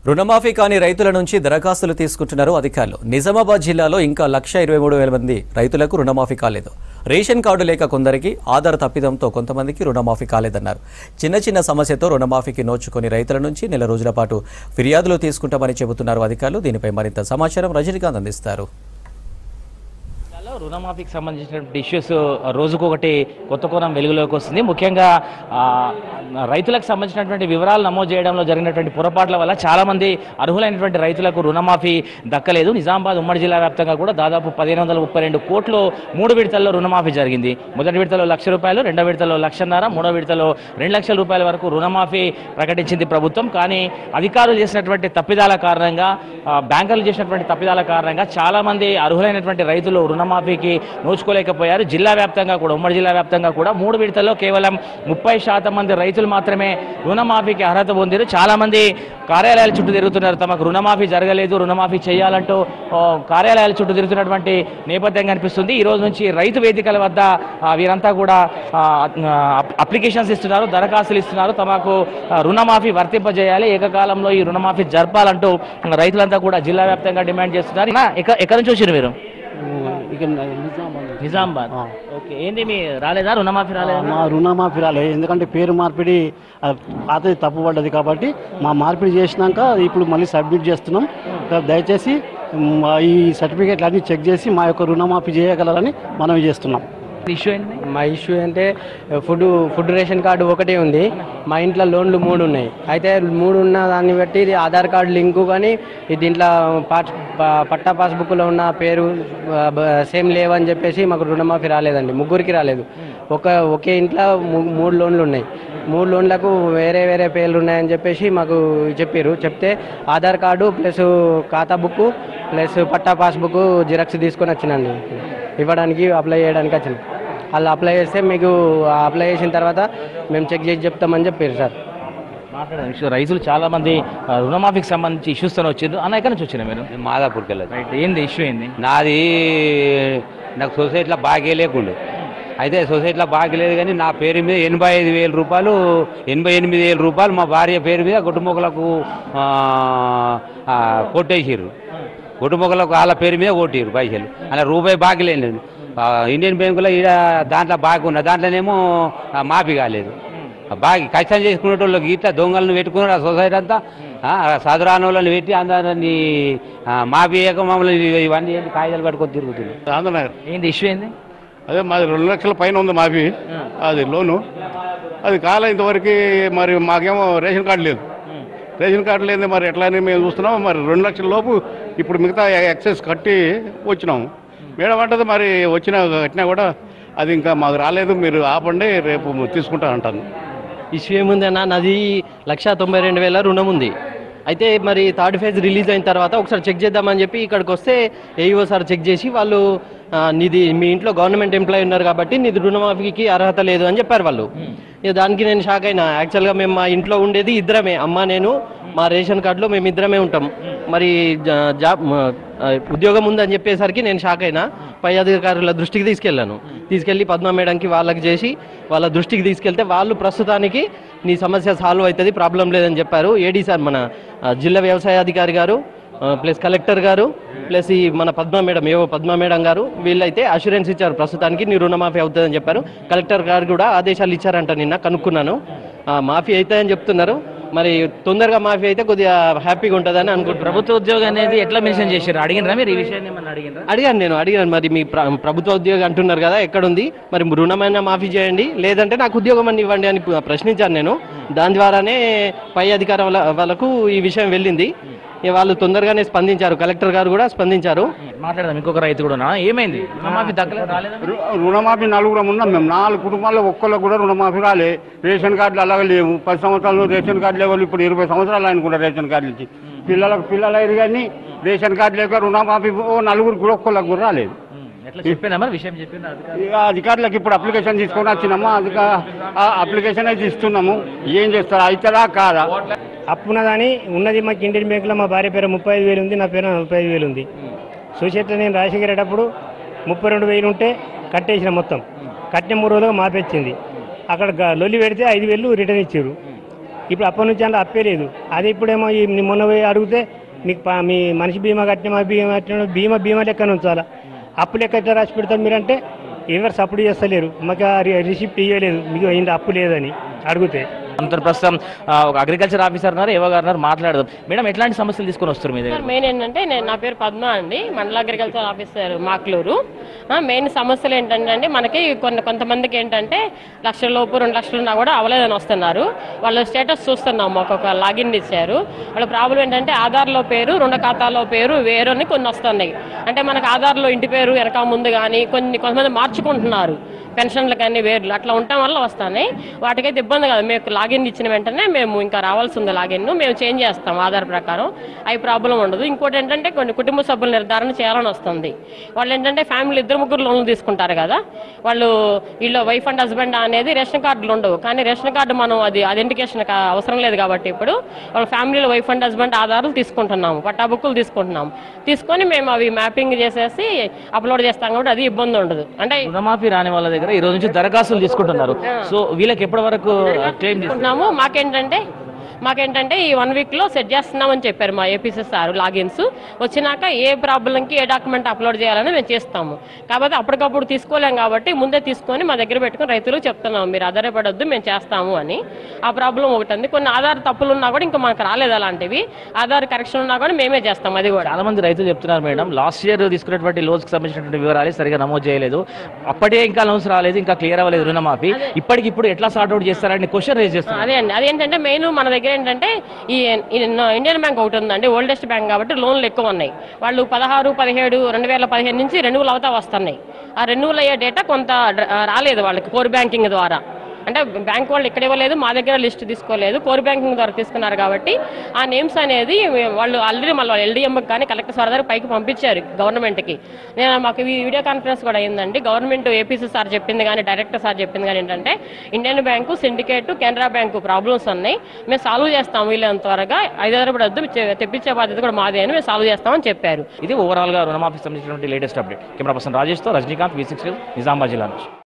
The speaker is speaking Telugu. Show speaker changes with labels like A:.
A: రుణమాఫీ కాని రైతుల నుంచి దరఖాస్తులు తీసుకుంటున్నారు అధికారులు నిజామాబాద్ జిల్లాలో ఇంకా లక్ష ఇరవై మూడు వేల మంది రైతులకు రుణమాఫీ కాలేదు రేషన్ కార్డు లేక కొందరికి ఆధార్ తప్పిదంతో కొంతమందికి రుణమాఫీ కాలేదన్నారు చిన్న చిన్న సమస్యతో రుణమాఫీకి నోచుకొని రైతుల నుంచి నెల రోజుల పాటు ఫిర్యాదులు తీసుకుంటామని చెబుతున్నారు అధికారులు దీనిపై మరింత సమాచారం రజనీకాంత్ అందిస్తారు
B: జిల్లాలో రుణమాఫీకి సంబంధించినటువంటి ఇష్యూస్ రోజుకొకటి కొత్త కోణం వెలుగులోకి వస్తుంది ముఖ్యంగా ఆ, రైతులకు సంబంధించినటువంటి వివరాలు నమోదు చేయడంలో జరిగినటువంటి పొరపాట్ల వల్ల చాలామంది అర్హులైనటువంటి రైతులకు రుణమాఫీ దక్కలేదు నిజామాబాద్ ఉమ్మడి జిల్లా వ్యాప్తంగా కూడా దాదాపు పదిహేను వందల ముప్పై రెండు కోట్లు మూడు విడతల్లో రుణమాఫీ జరిగింది మొదటి విడతలో లక్ష రూపాయలు రెండో విడతలో లక్షన్నర మూడో విడతలో రెండు లక్షల రూపాయల వరకు రుణమాఫీ ప్రకటించింది ప్రభుత్వం కానీ అధికారులు చేసినటువంటి తప్పిదాల కారణంగా ఆ, బ్యాంకులు చేసినటువంటి తప్పిదాల కారణంగా చాలామంది అర్హులైనటువంటి రైతులు రుణమాఫీకి నోచుకోలేకపోయారు జిల్లా వ్యాప్తంగా కూడా ఉమ్మడి జిల్లా వ్యాప్తంగా కూడా మూడు విడతల్లో కేవలం ముప్పై శాతం మంది రైతులు మాత్రమే రుణమాఫీకి అర్హత పొందారు చాలామంది కార్యాలయాల చుట్టూ తిరుగుతున్నారు తమకు రుణమాఫీ జరగలేదు రుణమాఫీ చేయాలంటూ ఆ, కార్యాలయాల చుట్టూ తిరుగుతున్నటువంటి నేపథ్యం కనిపిస్తుంది ఈ రోజు నుంచి రైతు వేదికల వద్ద ఆ, వీరంతా కూడా ఆ, ఆ, అప్లికేషన్స్ ఇస్తున్నారు దరఖాస్తులు ఇస్తున్నారు తమకు ఆ, రుణమాఫీ వర్తింపజేయాలి ఏకకాలంలో ఈ రుణమాఫీ జరపాలంటూ రైతులంతా కూడా జిల్లా వ్యాప్తంగా డిమాండ్ చేస్తున్నారు అన్నా, ఎక్క- ఎక్కడి నుంచి వచ్చారు మీరు
C: ఇక నిజామాబాద్
B: నిజామాబాద్
C: ఆ.
B: ఓకే ఏంది మీ రాలేదా రుణమాఫీ రాలేదా
C: మా రుణమాఫీ రాలే ఎందుకంటే పేరు మార్పిడి ఆ, పాతది తప్పుపడ్డది కాబట్టి మా మార్పిడి చేసినాక ఇప్పుడు మళ్ళీ సబ్మిట్ చేస్తున్నాం దయచేసి మ్, ఈ సర్టిఫికేట్లు అన్ని చెక్ చేసి మా యొక్క రుణమాఫీ చేయగలరని మనవి చేస్తున్నాం
B: ఇష్యూ ఏంటి
D: మా ఇష్యూ అంటే ఫుడ్ ఫుడ్ రేషన్ కార్డు ఒకటే ఉంది మా ఇంట్లో లోన్లు మూడు ఉన్నాయి అయితే మూడు ఉన్న దాన్ని బట్టి ఇది ఆధార్ కార్డు లింకు కానీ ఇది దీంట్లో పాస్ ప- పట్టా పాస్బుక్లో ఉన్న పేరు ఆ, బ- సేమ్ లేవని చెప్పేసి మాకు రుణమాఫీ రాలేదండి ముగ్గురికి రాలేదు ఒక ఒకే ఇంట్లో ము- మూడు లోన్లు ఉన్నాయి మూడు లోన్లకు వేరే వేరే పేర్లు ఉన్నాయని చెప్పేసి మాకు చెప్పారు చెప్తే ఆధార్ కార్డు ప్లస్ ఖాతా బుక్ ప్లస్ పట్టా పాస్బుక్ జిరాక్స్ తీసుకొని వచ్చినండి ఇవ్వడానికి అప్లై చేయడానికి వచ్చిన వాళ్ళు అప్లై చేస్తే మీకు అప్లై చేసిన తర్వాత మేము చెక్ చేసి చెప్తామని చెప్పారు సార్
B: మాట్లాడండి ఇష్యూ రైతులు చాలా మంది ఆ, రుణమాఫీకి సంబంధించి ఇష్యూస్ తో వచ్చారు అన్న ఎక్కడి నుంచి వచ్చారు మీరు
E: మాదాపూర్కి వెళ్ళదు
B: రైట్ ఏంది ఇష్యూ ఏంది
E: నాది నాకు సొసైటీలో బాగా లేకుండే అయితే సొసైటీలో బాగా లేదు కానీ నా పేరు మీద ఎనభై ఐదు వేల రూపాయలు ఎనభై ఎనిమిది వేల రూపాయలు మా భార్య పేరు మీద గుట్టుమొక్కలకు కొట్టేసారు గుట్టుమొక్కలకు వాళ్ళ పేరు మీద కొట్టారు పైసలు అలా రూపాయి బాకీ లేదు ఆ, ఇండియన్ బ్యాంకులో ఈడ దాంట్లో బాకీ ఉన్న దాంట్లోనేమో ఆ, మాఫీ కాలేదు ఆ బాకీ కష్టం చేసుకునేటోళ్ళకి ఇట్లా దొంగలను పెట్టుకున్నారు ఆ సొసైటీ అంతా ఆ, చదురాని వాళ్ళని పెట్టి అందరినీ ఆ, మాఫీ చేయక మమ్మల్ని ఇవి- ఇవన్నీ ఏంటి కాగితాలు పట్టుకొని తిరుగుతున్నాయి
F: ఆంధ్రనగర్
B: ఏంది ఇష్యూ ఏంది
F: అదే మాది రెండు లక్షల పైన ఉంది మాఫీ అది లోను అది కాలే ఇంతవరకు మరి మాకేమో రేషన్ కార్డు లేదు రేషన్ కార్డు లేదు మరి ఎట్లా అని మేము చూస్తున్నాం మరి రెండు లక్షల లోపు ఇప్పుడు మిగతా ఎక్సెస్ కట్టి వచ్చినాము మేడం అంటది మరి వచ్చినా కట్టినా కూడా అది ఇంకా మాకు రాలేదు మీరు ఆపండి రేపు తీసుకుంటా అంటాను
G: ఇష్యూ ఏముందన్నా నాది లక్ష తొంభై రెండు వేల రుణం ఉంది అయితే మరి థర్డ్ ఫేజ్ రిలీజ్ అయిన తర్వాత ఒకసారి చెక్ చేద్దామని చెప్పి ఇక్కడికి వస్తే ఏఈఓ సార్ చెక్ చేసి వాళ్ళు ఆ, నీది మీ ఇంట్లో గవర్నమెంట్ ఎంప్లాయీ ఉన్నారు కాబట్టి నీది రుణమాఫీకి అర్హత లేదు అని చెప్పారు వాళ్ళు ఇక దానికి నేను షాక్ అయినా యాక్చువల్గా మేము మా ఇంట్లో ఉండేది ఇద్దరమే అమ్మ నేను మా రేషన్ కార్డులో మేము ఇద్దరమే ఉంటాం మరి జా- జాబ్ మ- ఆ, ఉద్యోగం ఉందని చెప్పేసరికి నేను షాక్ అయినా పై అధికారుల దృష్టికి తీసుకెళ్ళాను తీసుకెళ్ళి పద్మ మేడంకి వాళ్ళకి చేసి వాళ్ళ దృష్టికి తీసుకెళ్తే వాళ్ళు ప్రస్తుతానికి నీ సమస్య సాల్వ్ అవుతుంది ప్రాబ్లం లేదని చెప్పారు ఏడీ సార్ మన ఆ, జిల్లా వ్యవసాయ అధికారి గారు ఆ, ప్లస్ కలెక్టర్ గారు ప్లస్ ఈ మన పద్మ మేడం ఏవో పద్మ మేడం గారు వీళ్ళైతే అష్యూరెన్స్ ఇచ్చారు ప్రస్తుతానికి నీ రుణమాఫీ అవుతుందని చెప్పారు కలెక్టర్ గారు కూడా ఆదేశాలు ఇచ్చారంట నిన్న కనుక్కున్నాను ఆ, మాఫీ అవుతాయని చెప్తున్నారు మరి తొందరగా మాఫీ అయితే కొద్దిగా హ్యాపీగా ఉంటుందని అనుకుంటున్నాను
B: ప్రభుత్వ ఉద్యోగం అనేది ఎట్లా మెన్షన్ చేశారు అడిగినరా మీరు ఈ విషయాన్ని ఏమన్నా అడిగినరా
G: అడిగాను నేను అడిగాను మరి మీ ప్ర- ప్రభుత్వ ఉద్యోగం అంటున్నారు కదా ఎక్కడుంది మరి రుణమైనా మాఫీ చేయండి లేదంటే నాకు ఉద్యోగం అని ఇవ్వండి అని పు- ప్రశ్నించాను నేను దాని ద్వారానే పై అధికారం వాళ్ళ- వాళ్ళకు ఈ విషయం వెళ్ళింది ఇక వాళ్ళు తొందరగానే స్పందించారు కలెక్టర్ గారు కూడా స్పందించారు
B: మాట్లాడదాం ఇంకొక రైతు కూడా ఉన్నా. ఏమైంది రుణమాఫీ దక్కలేదు రాలేదా
F: రు- రుణమాఫీ నలుగురం ఉన్నాం మేము నాలుగు కుటుంబాల్లో ఒక్కళ్ళకు కూడా రుణమాఫీ రాలే రేషన్ కార్డులు అలాగే లేవు పది సంవత్సరాలు రేషన్ కార్డు లేవు ఇప్పుడు ఇరవై సంవత్సరాలు అనుకుంటా రేషన్ కార్డులు ఇచ్చి పిల్లలకు పిల్లలు అయ్యారు కానీ రేషన్ కార్డు లేక రుణమాఫీ ఓ నలుగురికి కూడా ఒక్కళ్ళకు కూడా రాలేదు
B: ఉమ్, ఎట్లా చెప్పినా మరి విషయం చెప్పినా అధికారులు
F: ఇక అధికారులకు ఇప్పుడు అప్లికేషన్ తీసుకొని వచ్చినాము అధిక ఆ అప్లికేషన్ అయితే ఇస్తున్నాము ఏం చేస్తారు అవుతుందా కాదా
H: అప్పున్నదని ఉన్నది మాకు ఇండియన్ బ్యాంకులో మా భార్య పేరు ముప్పై ఐదు వేలు ఉంది నా పేరు ముప్పై ఐదు వేలు ఉంది సొసైటీలో నేను రాజశేఖరేటప్పుడు ముప్పై రెండు వేలు ఉంటే కట్టేసిన మొత్తం కట్టిన మూడు రోజులుగా మాపేచ్చింది అక్కడ గ- లొల్లి పెడితే ఐదు వేలు రిటర్న్ ఇచ్చారు ఇప్పుడు అప్పటి నుంచి అంటే అప్పే లేదు అదే ఇప్పుడేమో ఈ ని- మొన్న పోయి అడిగితే మీకు ప- మీ మనిషి బీమా కట్టిన మా బీమా కట్టిన బీమా బీమా లెక్కన ఉంచాలా అప్పు లెక్క ఎట్లా రాసి పెడతారు మీరంటే ఎవరు సపోర్ట్ చేస్తలేరు మాకు ఆ రి- రిసిప్ట్ ఇవ్వలేదు మీకు అయింది అప్పు లేదని అడిగితే
B: అంత ప్రస్తుతం ఆ, ఒక అగ్రికల్చర్ ఆఫీసర్ ఉన్నారు ఏవో గారు ఉన్నారు మాట్లాడదాం మేడం ఎట్లాంటి సమస్యలు తీసుకొని వస్తారు మీ దగ్గర
I: సార్ మెయిన్ ఏంటంటే నేను నా పేరు పద్మ అండి మండల అగ్రికల్చర్ ఆఫీసర్ మాక్లూరు ఆ, మెయిన్ సమస్యలు ఏంటంటే అండి మనకి కొన్ని కొంతమందికి ఏంటంటే లక్షల లోపు రెండు లక్షలు ఉన్నా కూడా అవ్వలేదని వస్తున్నారు వాళ్ళ స్టేటస్ చూస్తున్నాము ఒక్కొక్క లాగిన్ ఇచ్చారు వాళ్ళ ప్రాబ్లం ఏంటంటే ఆధార్లో పేరు రెండు ఖాతాలో పేరు వేరు అని కొన్ని వస్తున్నాయి అంటే మనకు ఆధార్లో ఇంటి పేరు వెనక ముందు కానీ కొన్ని కొంతమంది మార్చుకుంటున్నారు పెన్షన్లు కానీ వేర్లు అట్లా ఉండటం వల్ల వస్తాయి వాటికైతే ఇబ్బంది కాదు మేము లాగిన్ ఇచ్చిన వెంటనే మేము ఇంకా రావాల్సి ఉంది లాగిన్ మేము చేంజ్ చేస్తాం ఆధార్ ప్రకారం అవి ప్రాబ్లం ఉండదు ఇంకోటి ఏంటంటే కొన్ని కుటుంబ సభ్యుల నిర్ధారణ చేయాలని వస్తుంది వాళ్ళు ఏంటంటే ఫ్యామిలీ ఇద్దరు ముగ్గురు లోన్లు తీసుకుంటారు కదా వాళ్ళు వీళ్ళు వైఫ్ అండ్ హస్బెండ్ అనేది రేషన్ కార్డులు ఉండవు కానీ రేషన్ కార్డు మనం అది ఐడెంటిఫికేషన్ అవసరం లేదు కాబట్టి ఇప్పుడు వాళ్ళ ఫ్యామిలీలో వైఫ్ అండ్ హస్బెండ్ ఆధారాలు తీసుకుంటున్నాము పట్టా బుక్కులు తీసుకుంటున్నాము తీసుకొని మేము అవి మ్యాపింగ్ చేసేసి అప్లోడ్ చేస్తాం కాబట్టి అది ఇబ్బంది ఉండదు అంటే
B: రుణమాఫీ రాని వాళ్ళ దగ్గర ఈ రోజు నుంచి దరఖాస్తులు తీసుకుంటున్నారు సో వీళ్ళకి ఎప్పటి వరకు క్లెయిమ్
I: తీసుకుంటున్నాము మాకేంటంటే మాకేంటంటే ఈ వన్ వీక్లో సెట్ చేస్తున్నామని చెప్పారు మా ఏపీసీ సార్ లాగిన్స్ వచ్చినాక ఏ ప్రాబ్లంకి ఏ డాక్యుమెంట్ అప్లోడ్ చేయాలని మేము చేస్తాము కాబట్టి అప్పటికప్పుడు తీసుకోలేం కాబట్టి ముందే తీసుకొని మా దగ్గర పెట్టుకొని రైతులకు చెప్తున్నాము మీరు ఆధారపడొద్దు మేము చేస్తాము అని ఆ ప్రాబ్లం ఒకటి ఉంది కొన్ని ఆధార్ తప్పులు ఉన్నా కూడా ఇంకా మనకు రాలేదు అలాంటివి ఆధార్ కరెక్షన్ ఉన్నా కూడా మేమే చేస్తాం అది కూడా
B: చాలా మంది రైతులు చెప్తున్నారు మేడం లాస్ట్ ఇయర్ తీసుకున్నటువంటి లోన్స్ కి సంబంధించినటువంటి వివరాలు సరిగా నమోదు చేయలేదు అప్పటికే ఇంకా లోన్స్ రాలేదు ఇంకా క్లియర్ అవ్వలేదు రుణమాఫీ ఇప్పటికిప్పుడు ఎట్లా సార్ట్ అవుట్ చేస్తారని క్వశ్చన్ రేజ్ చేస్తున్నారు
I: అదే అండి అదేంటంటే మెయిన్ మన దగ్గర ఏంటంటే ఈ ఈ ఇండియన్ బ్యాంక్ ఒకటి ఉందండి ఓల్డెస్ట్ బ్యాంక్ కాబట్టి లోన్లు ఎక్కువ ఉన్నాయి వాళ్ళు పదహారు పదిహేడు రెండు వేల పదిహేను నుంచి రెన్యువల్ అవుతా వస్తున్నాయి ఆ రెన్యువల్ అయ్యే డేటా కొంత డ్ర- రాలేదు వాళ్ళకి కోర్ బ్యాంకింగ్ ద్వారా అంటే బ్యాంక్ వాళ్ళు ఇక్కడ ఇవ్వలేదు మా దగ్గర లిస్ట్ తీసుకోలేదు కోర్ బ్యాంకింగ్ ద్వారా తీసుకున్నారు కాబట్టి ఆ నేమ్స్ అనేది వాళ్ళు ఆల్రెడీ మళ్ళీ ఎల్డీఎంకి కానీ కలెక్టర్ సార్ దగ్గర పైకి పంపించారు గవర్నమెంట్కి నేను మాకు ఈ వీడియో కాన్ఫరెన్స్ కూడా అయిందండి గవర్నమెంట్ ఏపీసీ సార్ చెప్పింది కానీ డైరెక్టర్ సార్ చెప్పింది కానీ ఏంటంటే Indian bank Syndicate Canara bank problems ఉన్నాయి మేము సాల్వ్ చేస్తాం వీళ్ళంత త్వరగా ఐదారు తెప్పించే బాధ్యత కూడా మాదే అని మేము సాల్వ్ చేస్తామని చెప్పారు
B: ఇది ఓవరాల్ గా రుణమాఫీ సంబంధించినటువంటి లేటెస్ట్ అప్డేట్ కెమెరా పర్సన్ రాజేష్తో రజనీకాంత్ వి సిక్స్ నిజామాబాద్ జిల్లా నుంచి